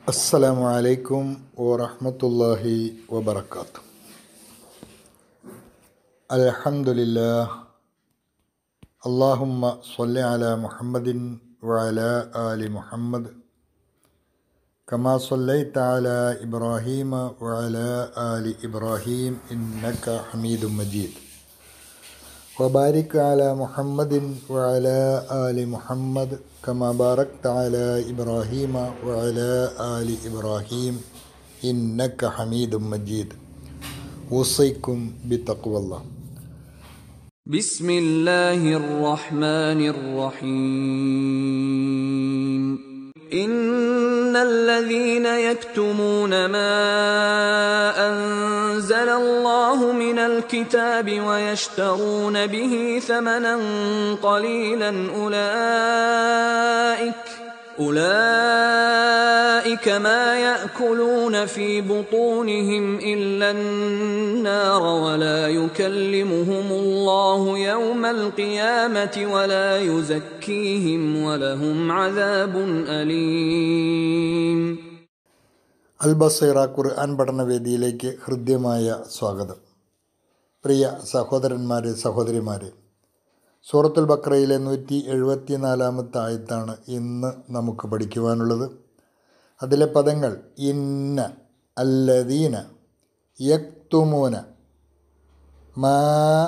السلام عليكم ورحمة الله وبركاته الحمد لله اللهم صل على محمد وعلى آل محمد كما صليت على إبراهيم وعلى آل إبراهيم إنك حميد مجيد وبارك على محمد وعلى آل محمد كما باركت على إبراهيم وعلى آل إبراهيم إنك حميد مجيد أوصيكم بتقوى الله بسم الله الرحمن الرحيم إن الذين يكتمون ما أنزل الله من الكتاب ويشترون به ثمنا قليلا أولئك أولئك ما يأكلون في بطونهم إلا النار ولا يكلمهم الله يوم القيامة ولا يزكيهم ولهم عذاب أليم അൽ ബസൈറ ഖുർആൻ പഠനവേദിയിലേക്ക് ഹൃദ്യമായ സ്വാഗതം പ്രിയ സഹോദരന്മാരെ സഹോദരിമാരെ സൂറത്തുൽ ബക്രയിലെ നൂറ്റി എഴുപത്തിനാലാമത്തെ ആയത്താണ് ഇന്ന് നമുക്ക് പഠിക്കുവാനുള്ളത് അതിലെ പദങ്ങൾ ഇന്ന അല്ലദീന യക്തുമൂന മാ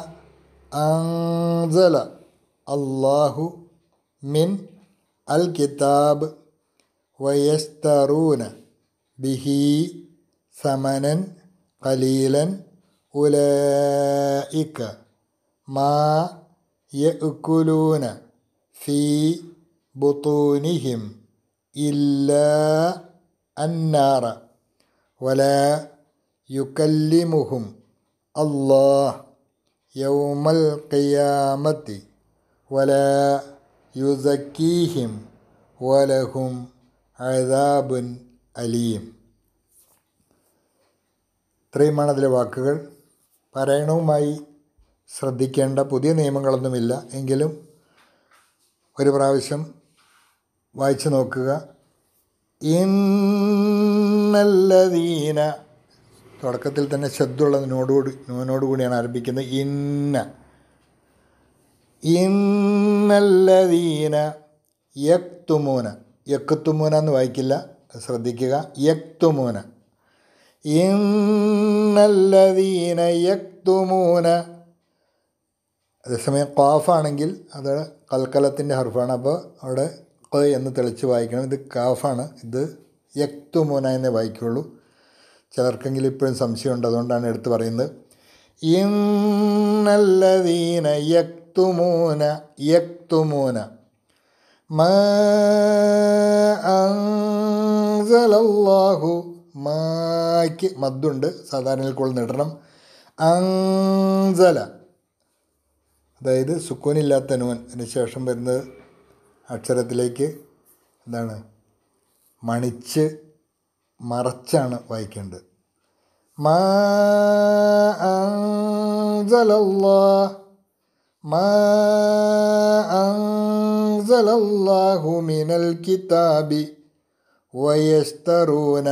അൻസല അല്ലാഹു മിൻ അൽ കിതാബ് വയസ്തറൂന ബിഹി സമനൻ കലീലൻ ഉലയിക്ക മാ യഅ്കുലൂന ഫീ ബുത്തൂനിഹിം ഇല്ലാ അന്നാറ ولا يكلمهم الله يوم القيامة ولا يزكيهم ولهم عذاب അലീം ഇത്രയുമാണ് അതിലെ വാക്കുകൾ പാരായണവുമായി ശ്രദ്ധിക്കേണ്ട പുതിയ നിയമങ്ങളൊന്നുമില്ല എങ്കിലും ഒരു പ്രാവശ്യം വായിച്ചു നോക്കുക ഇന്നല്ലതീന തുടക്കത്തിൽ തന്നെ ശബ്ദമുള്ള നോടുകൂടി നോനോടുകൂടിയാണ് ആരംഭിക്കുന്നത് ഇന്ന ഇന്നല്ലതീന യക്തുമൂന യക്കത്തുമൂന എന്ന് വായിക്കില്ല ശ്രദ്ധിക്കുക യക്തുമൂന ഇന്നല്ലതീന യക്തുമൂന അതേസമയം കാഫാണെങ്കിൽ അത് കൽക്കലത്തിൻ്റെ ഹർഫാണ് അപ്പോൾ അവിടെ ക എന്ന് തെളിച്ച് വായിക്കണം ഇത് കാഫാണ് ഇത് യക്തുമൂന എന്നേ വായിക്കുള്ളൂ ചിലർക്കെങ്കിലും ഇപ്പോഴും സംശയമുണ്ട് അതുകൊണ്ടാണ് എടുത്തു പറയുന്നത് ഇന്നല്ലതീന യക്തുമൂന യക്തുമൂന മാ അൻസലല്ലാഹു മായ്ക്ക് മദ്ദുണ്ട് സാധാരണ കൂടുതൽ ഇടണം അൻസല അതായത് സുക്കൂനില്ലാത്ത നൂൻ അതിന് ശേഷം വരുന്നത് അക്ഷരത്തിലേക്ക് എന്താണ് മണിച്ച് മറച്ചാണ് വായിക്കേണ്ടത് മാ അൻസലല്ലാ മാ അൻസലല്ലാഹു മിനൽ കിതാബി ويشترون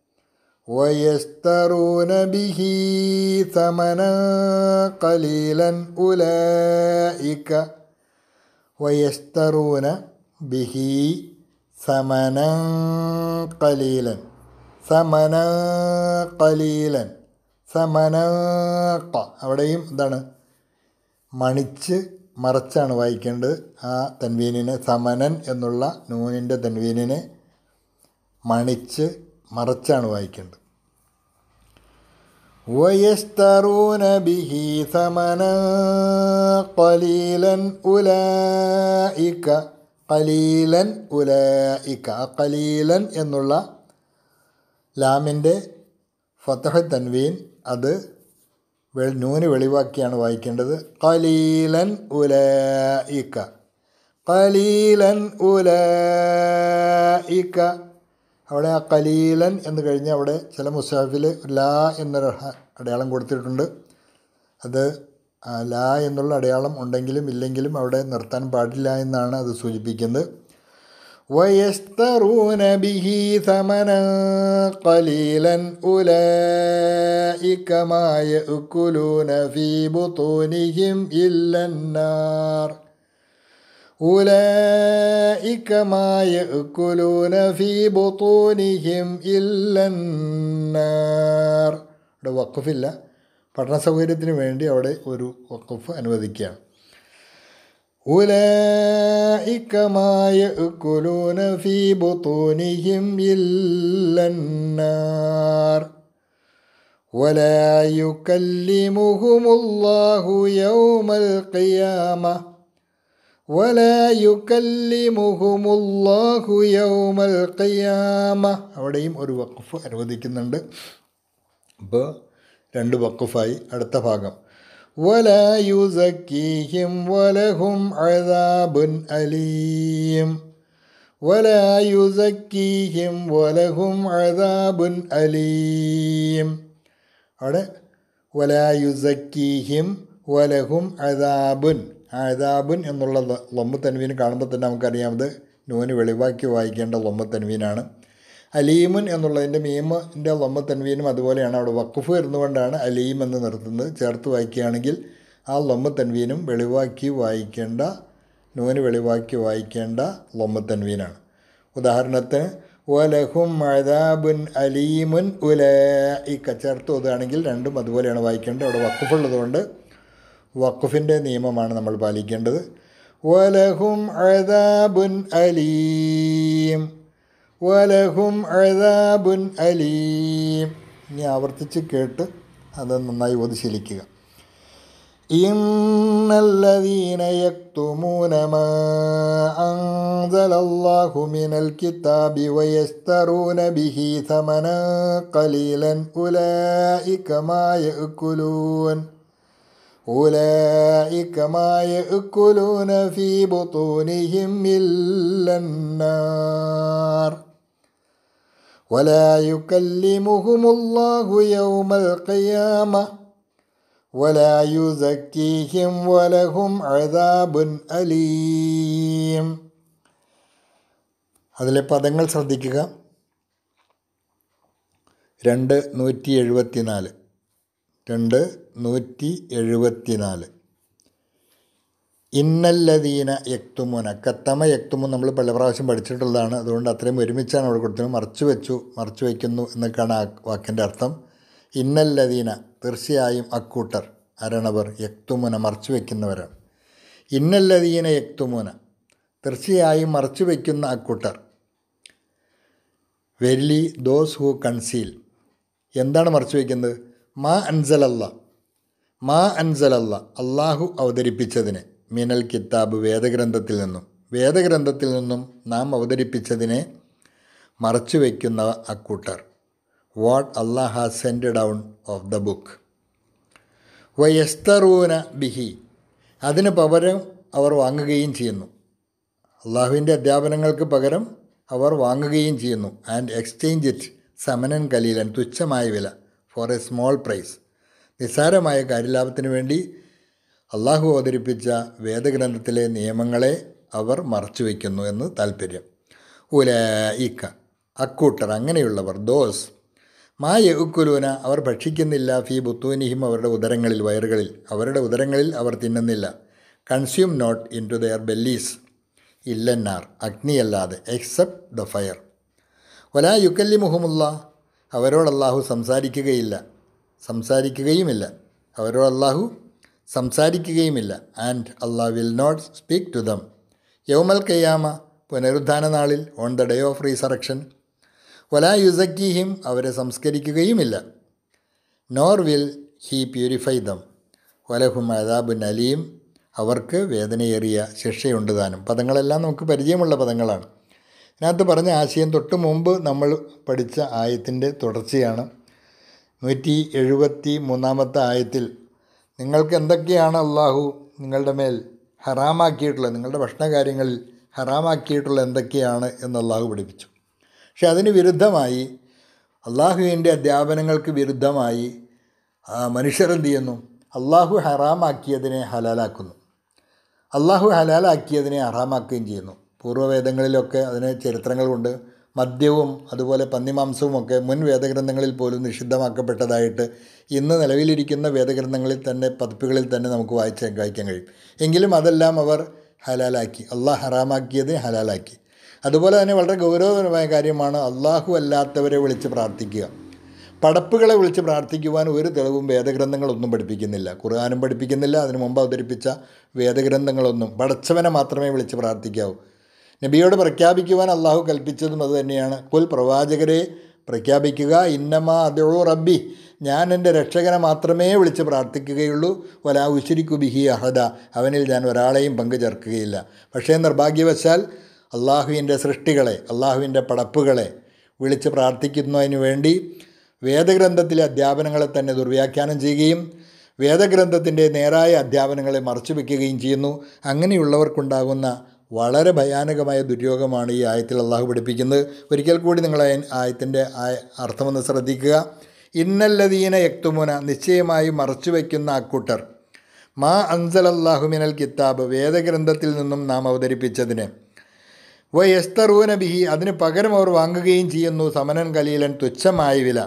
ويشترون به ثمنا قليلا أولئك ويشترون به ثمنا قليلا ثمنا قليلا ثمنا അവിടെയും എന്താണ് മണിച്ച് മറച്ചാണ് വായിക്കേണ്ടത് ആ തൻവീനിനെ സമനൻ എന്നുള്ള നൂനിൻ്റെ തൻവീനിനെ മണിച്ച് മറച്ചാണ് വായിക്കേണ്ടത് വയസ്തറൂന ബിഹി സമന കലീലൻ ഉലയിക്ക കലീലൻ ഉലയിക്ക ആ കലീലൻ എന്നുള്ള ലാമിൻ്റെ ഫത്തഹ തൻവീൻ അത് നൂന് വെളിവാക്കിയാണ് വായിക്കേണ്ടത് കലീലൻ ഉലയിക്ക കലീലൻ ഉലയിക്ക അവിടെ ആ കലീലൻ എന്ന് കഴിഞ്ഞ് അവിടെ ചില മുസാഫിൽ ലാ എന്നൊരു അടയാളം കൊടുത്തിട്ടുണ്ട് അത് ആ ലാ എന്നുള്ള അടയാളം ഉണ്ടെങ്കിലും ഇല്ലെങ്കിലും അവിടെ നിർത്താൻ പാടില്ല എന്നാണ് അത് സൂചിപ്പിക്കുന്നത് ويشترون به ثمنا قليلا أولئك ما يأكلون في بطونهم إلا النار أولئك ما يأكلون في بطونهم إلا النار ഇവിടെ വക്കഫില്ല പഠന സൗകര്യത്തിന് വേണ്ടി അവിടെ ഒരു വക്കഫ് അനുവദിക്കുകയാണ് أولئك ما يأكلون في بطونهم إلا النار ولا يكلمهم الله يوم القيامة ولا يكلمهم الله يوم القيامة അവിടെയും ഒരു വഖഫ് അനുവദിക്കുന്നുണ്ട് അപ്പോൾ രണ്ട് വഖഫായി അടുത്ത ഭാഗം ولا يزكيهم ولهم عذاب أليم ولا يزكيهم ولهم عذاب أليم അവിടെ ولا يزكيهم ولهم عذاب ആദാബുൻ എന്നുള്ള ലൊമ്മ തൻവീൻ കാണുമ്പോൾ തന്നെ നമുക്കറിയാമത് നൂന് വെളിവാക്കി വായിക്കേണ്ട ലൊമ്മ തൻവീനാണ് അലീമുൻ എന്നുള്ളതിൻ്റെ മീമിൻ്റെ ലൊമ്മ തൻവീനും അതുപോലെയാണ് അവിടെ വക്കുഫ് വരുന്നതുകൊണ്ടാണ് അലീം എന്ന് നിർത്തുന്നത് ചേർത്ത് വായിക്കുകയാണെങ്കിൽ ആ ലൊമ്മ തൻവീനും വെളിവാക്കി വായിക്കേണ്ട നൂന് വെളിവാക്കി വായിക്കേണ്ട ലൊമ്മ തൻവീനാണ് ഉദാഹരണത്തിന് വലഹും മഴാബുൻ അലീമുൻ ഉലയിക്ക ചേർത്ത് ഓതുകയാണെങ്കിൽ രണ്ടും അതുപോലെയാണ് വായിക്കേണ്ടത് അവിടെ വക്കുഫുള്ളതുകൊണ്ട് വക്കുഫിൻ്റെ നിയമമാണ് നമ്മൾ പാലിക്കേണ്ടത് വലഹും അഴാബുൻ അലീം വലഹും അഴാബുൻ അലീം ഇനി ആവർത്തിച്ച് കേട്ട് അത് നന്നായി ഓതി ശീലിക്കുക إن الذين يكتمون ما أنزل الله من الكتاب ويشترون به ثمنا قليلا أولئك ما يأكلون أولئك ما يأكلون في بطونهم إلا النار ولا يكلمهم الله يوم القيامة ولا يزكيهم ولهم عذاب أليم അതിലെ പദങ്ങൾ ശ്രദ്ധിക്കുക രണ്ട് നൂറ്റി എഴുപത്തി നാല് രണ്ട് നൂറ്റി എഴുപത്തി നാല് ഇന്നല്ലതീന യക്തുമുന കത്തമ യക്തുമു നമ്മൾ പല പ്രാവശ്യം പഠിച്ചിട്ടുള്ളതാണ് അതുകൊണ്ട് അത്രയും ഒരുമിച്ചാണ് അവിടെ കൊടുത്തത് മറച്ചു വെച്ചു മറച്ചു വയ്ക്കുന്നു എന്നൊക്കെയാണ് ആ വാക്കിൻ്റെ അർത്ഥം ഇന്നല്ലതീന തീർച്ചയായും അക്കൂട്ടർ അരണവർ യക്തുമുന മറച്ചു വയ്ക്കുന്നവരാണ് ഇന്നല്ലതീന യക്തുമുന തീർച്ചയായും മറച്ചു വയ്ക്കുന്ന അക്കൂട്ടർ വെല്ലി ദോസ് ഹു കൺസീൽ എന്താണ് മറച്ചു വയ്ക്കുന്നത് മാ അൻസലല്ല മാ അൻസലല്ല അള്ളാഹു അവതരിപ്പിച്ചതിനെ മിനൽ കിതാബ് വേദഗ്രന്ഥത്തിൽ നിന്നും വേദഗ്രന്ഥത്തിൽ നിന്നും നാം അവതരിപ്പിച്ചതിനെ മറച്ചു വയ്ക്കുന്ന അക്കൂട്ടർ what Allah has send down of the book വയസ്തറൂന ബിഹി അതിന് പകരം അവർ വാങ്ങുകയും ചെയ്യുന്നു അള്ളാഹുവിൻ്റെ അധ്യാപനങ്ങൾക്ക് പകരം അവർ വാങ്ങുകയും ചെയ്യുന്നു ആൻഡ് എക്സ്ചേഞ്ച് ഇറ്റ് സമനൻ കലീലൻ തുച്ഛമായ വില ഫോർ എ സ്മോൾ പ്രൈസ് നിസ്സാരമായ കാര്യലാഭത്തിന് വേണ്ടി അള്ളാഹു അവതരിപ്പിച്ച വേദഗ്രന്ഥത്തിലെ നിയമങ്ങളെ അവർ മറച്ചു വയ്ക്കുന്നു എന്ന് താല്പര്യം ഉലയിക്ക അക്കൂട്ടർ അങ്ങനെയുള്ളവർ ദോസ് മാ യഉക്കുലൂന അവർ ഭക്ഷിക്കുന്നില്ല ഫി ബുത്തൂനിഹിം അവരുടെ ഉദരങ്ങളിൽ വയറുകളിൽ അവരുടെ ഉദരങ്ങളിൽ അവർ തിന്നുന്നില്ല consume not into their bellies ഇല്ലന്നാർ അഗ്നിയല്ലാതെ എക്സെപ്റ്റ് ദ ഫയർ വലാ യുക്കല്ലി മുഹമുല്ല അവരോട് അള്ളാഹു സംസാരിക്കുകയില്ല സംസാരിക്കുകയുമില്ല അവരോട് അള്ളാഹു സംസാരിക്കുകയുമില്ല and Allah will not speak to them യൗമൽ കയ്യാമ പുനരുദ്ധാന നാളിൽ on the day of resurrection വലാ യുസക്കിഹിം അവരെ സംസ്കരിക്കുകയുമില്ല nor will he purify them വലഹും അദാബുൻ അലീം അവർക്ക് വേദനയേറിയ ശിക്ഷയുണ്ട് താനും പദങ്ങളെല്ലാം നമുക്ക് പരിചയമുള്ള പദങ്ങളാണ് ഇതിനകത്ത് പറഞ്ഞ ആശയം തൊട്ട് മുമ്പ് നമ്മൾ പഠിച്ച ആയത്തിൻ്റെ തുടർച്ചയാണ് നൂറ്റി എഴുപത്തി മൂന്നാമത്തെ ആയത്തിൽ നിങ്ങൾക്ക് എന്തൊക്കെയാണ് അള്ളാഹു നിങ്ങളുടെ മേൽ ഹറാമാക്കിയിട്ടുള്ളത് നിങ്ങളുടെ ഭക്ഷണകാര്യങ്ങളിൽ ഹറാമാക്കിയിട്ടുള്ള എന്തൊക്കെയാണ് എന്ന് അള്ളാഹു പഠിപ്പിച്ചു പക്ഷെ അതിന് വിരുദ്ധമായി അള്ളാഹുവിൻ്റെ അധ്യാപനങ്ങൾക്ക് വിരുദ്ധമായി മനുഷ്യർ എന്ത് ചെയ്യുന്നു അള്ളാഹു ഹറാമാക്കിയതിനെ ഹലാലാക്കുന്നു അള്ളാഹു ഹലാലാക്കിയതിനെ ഹറാമാക്കുകയും ചെയ്യുന്നു പൂർവ്വവേദങ്ങളിലൊക്കെ അതിന് ചരിത്രങ്ങളുണ്ട് മദ്യവും അതുപോലെ പന്നിമാംസവും ഒക്കെ മുൻ വേദഗ്രന്ഥങ്ങളിൽ പോലും നിഷിദ്ധമാക്കപ്പെട്ടതായിട്ട് ഇന്ന് നിലവിലിരിക്കുന്ന വേദഗ്രന്ഥങ്ങളിൽ തന്നെ പതിപ്പുകളിൽ തന്നെ നമുക്ക് വായിച്ച് വായിക്കാൻ കഴിയും എങ്കിലും അതെല്ലാം അവർ ഹലാലാക്കി അള്ളാഹ് ഹറാമാക്കിയത് ഹലാലാക്കി അതുപോലെ തന്നെ വളരെ ഗൗരവപരമായ കാര്യമാണ് അള്ളാഹു അല്ലാത്തവരെ വിളിച്ച് പ്രാർത്ഥിക്കുക പടപ്പുകളെ വിളിച്ച് പ്രാർത്ഥിക്കുവാൻ ഒരു തെളിവും വേദഗ്രന്ഥങ്ങളൊന്നും പഠിപ്പിക്കുന്നില്ല ഖുർആാനും പഠിപ്പിക്കുന്നില്ല അതിനു മുമ്പ് അവതരിപ്പിച്ച വേദഗ്രന്ഥങ്ങളൊന്നും പടച്ചവനെ മാത്രമേ വിളിച്ച് പ്രാർത്ഥിക്കാവൂ നബിയോട് പ്രഖ്യാപിക്കുവാൻ അള്ളാഹു കൽപ്പിച്ചതും അത് തന്നെയാണ് കുൽ പ്രവാചകരെ പ്രഖ്യാപിക്കുക ഇന്നമാ അതോ റബ്ബി ഞാൻ എൻ്റെ രക്ഷകനെ മാത്രമേ വിളിച്ച് പ്രാർത്ഥിക്കുകയുള്ളൂ വലാ ഉശിരിക്കു ബിഹി അഹദ അവനിൽ ഞാൻ ഒരാളെയും പങ്കു ചേർക്കുകയില്ല പക്ഷേ നിർഭാഗ്യവശാൽ അള്ളാഹുവിൻ്റെ സൃഷ്ടികളെ അള്ളാഹുവിൻ്റെ പടപ്പുകളെ വിളിച്ച് പ്രാർത്ഥിക്കുന്നതിന് വേണ്ടി വേദഗ്രന്ഥത്തിലെ അധ്യാപനങ്ങളെ തന്നെ ദുർവ്യാഖ്യാനം ചെയ്യുകയും വേദഗ്രന്ഥത്തിൻ്റെ നേരായ അധ്യാപനങ്ങളെ മറച്ചു വയ്ക്കുകയും ചെയ്യുന്നു അങ്ങനെയുള്ളവർക്കുണ്ടാകുന്ന വളരെ ഭയാനകമായ ദുര്യോഗമാണ് ഈ ആയത്തിൽ അള്ളാഹു പഠിപ്പിക്കുന്നത് ഒരിക്കൽ കൂടി നിങ്ങൾ ആയത്തിൻ്റെ അർത്ഥമൊന്ന് ശ്രദ്ധിക്കുക ഇന്നല്ലദീന യക്തുമുന നിശ്ചയമായി മറച്ചു വയ്ക്കുന്ന അക്കൂട്ടർ മാ അൻസൽ അള്ളാഹുമിനൽ കിതാബ് വേദഗ്രന്ഥത്തിൽ നിന്നും നാം അവതരിപ്പിച്ചതിന് വയസ്തറൂന ബിഹി അതിന് പകരം അവർ വാങ്ങുകയും ചെയ്യുന്നു സമനൻ കലീലൻ തുച്ഛമായ വില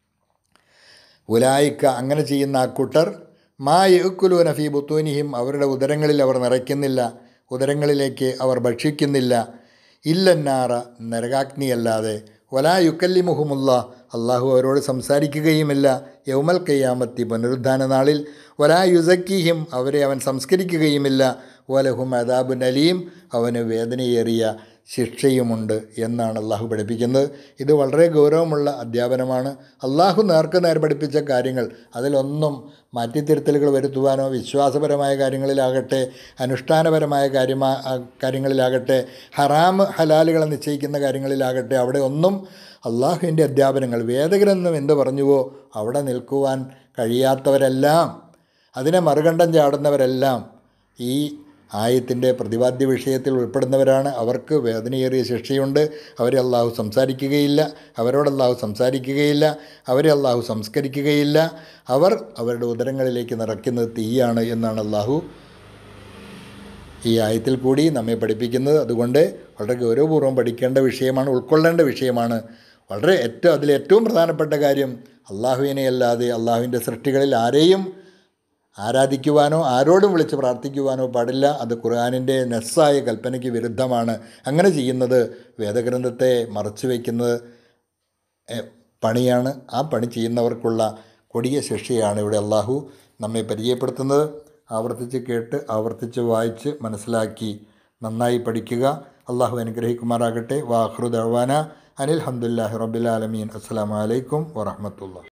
ഉലായിക്ക അങ്ങനെ ചെയ്യുന്ന ആ കൂട്ടർ മാ യക്കുലൂന ഫി ബുത്തൂനിഹിം അവരുടെ ഉദരങ്ങളിൽ അവർ നിറയ്ക്കുന്നില്ല ഉദരങ്ങളിലേക്ക് അവർ ഭക്ഷിക്കുന്നില്ല ഇല്ലന്നാറ നരകാഗ്നിയല്ലാതെ വലാ യുക്കല്ലിമുഹുമുള്ള അള്ളാഹു അവരോട് സംസാരിക്കുകയുമില്ല യൗമൽ കയ്യാമത്തി പുനരുദ്ധാന നാളിൽ വലാ യുസക്കിഹിം അവരെ അവൻ സംസ്കരിക്കുകയുമില്ല വലഹും അദാബു നലീം അവന് വേദനയേറിയ ശിക്ഷയുമുണ്ട് എന്നാണ് അള്ളാഹു പഠിപ്പിക്കുന്നത് ഇത് വളരെ ഗൗരവമുള്ള അധ്യാപനമാണ് അള്ളാഹു നേർക്ക് നേർ പഠിപ്പിച്ച കാര്യങ്ങൾ അതിലൊന്നും മാറ്റിത്തിരുത്തലുകൾ വരുത്തുവാനോ വിശ്വാസപരമായ കാര്യങ്ങളിലാകട്ടെ അനുഷ്ഠാനപരമായ കാര്യമാ കാര്യങ്ങളിലാകട്ടെ ഹറാം ഹലാലുകളെ നിശ്ചയിക്കുന്ന കാര്യങ്ങളിലാകട്ടെ അവിടെ ഒന്നും അള്ളാഹുവിൻ്റെ അധ്യാപനങ്ങൾ വേദഗ്രന്ഥം എന്ത് പറഞ്ഞുവോ അവിടെ നിൽക്കുവാൻ കഴിയാത്തവരെല്ലാം അതിനെ മറുകണ്ഠം ചാടുന്നവരെല്ലാം ഈ ആയത്തിൻ്റെ പ്രതിപാദ്യ വിഷയത്തിൽ ഉൾപ്പെടുന്നവരാണ് അവർക്ക് വേദനയേറിയ ശിക്ഷയുണ്ട് അവരെ അള്ളാഹു സംസാരിക്കുകയില്ല അവരോട് അള്ളാഹു സംസാരിക്കുകയില്ല അവരെ അള്ളാഹു സംസ്കരിക്കുകയില്ല അവർ അവരുടെ ഉദരങ്ങളിലേക്ക് നിറയ്ക്കുന്നത് തീയാണ് എന്നാണ് അള്ളാഹു ഈ ആയത്തിൽ കൂടി നമ്മെ പഠിപ്പിക്കുന്നത് അതുകൊണ്ട് വളരെ ഗൗരവപൂർവ്വം പഠിക്കേണ്ട വിഷയമാണ് ഉൾക്കൊള്ളേണ്ട വിഷയമാണ് വളരെ ഏറ്റവും അതിൽ ഏറ്റവും പ്രധാനപ്പെട്ട കാര്യം അള്ളാഹുവിനെ അല്ലാതെ അള്ളാഹുവിൻ്റെ സൃഷ്ടികളിൽ ആരെയും ആരാധിക്കുവാനോ ആരോടും വിളിച്ച് പ്രാർത്ഥിക്കുവാനോ പാടില്ല അത് ഖുർആാനിൻ്റെ നെസ്സായ കൽപ്പനയ്ക്ക് വിരുദ്ധമാണ് അങ്ങനെ ചെയ്യുന്നത് വേദഗ്രന്ഥത്തെ മറച്ചു വയ്ക്കുന്നത് പണിയാണ് ആ പണി ചെയ്യുന്നവർക്കുള്ള കൊടിയ ശിക്ഷയാണ് ഇവിടെ അള്ളാഹു നമ്മെ പരിചയപ്പെടുത്തുന്നത് ആവർത്തിച്ച് കേട്ട് ആവർത്തിച്ച് വായിച്ച് മനസ്സിലാക്കി നന്നായി പഠിക്കുക അള്ളാഹു അനുഗ്രഹിക്കുമാറാകട്ടെ വാഹ്റുദ് അവാന അനിൽ ഹംദുല്ലാഹി റബ്ബിലാലമീൻ അസ്സാം വലൈക്കും വറഹമത്തുള്ള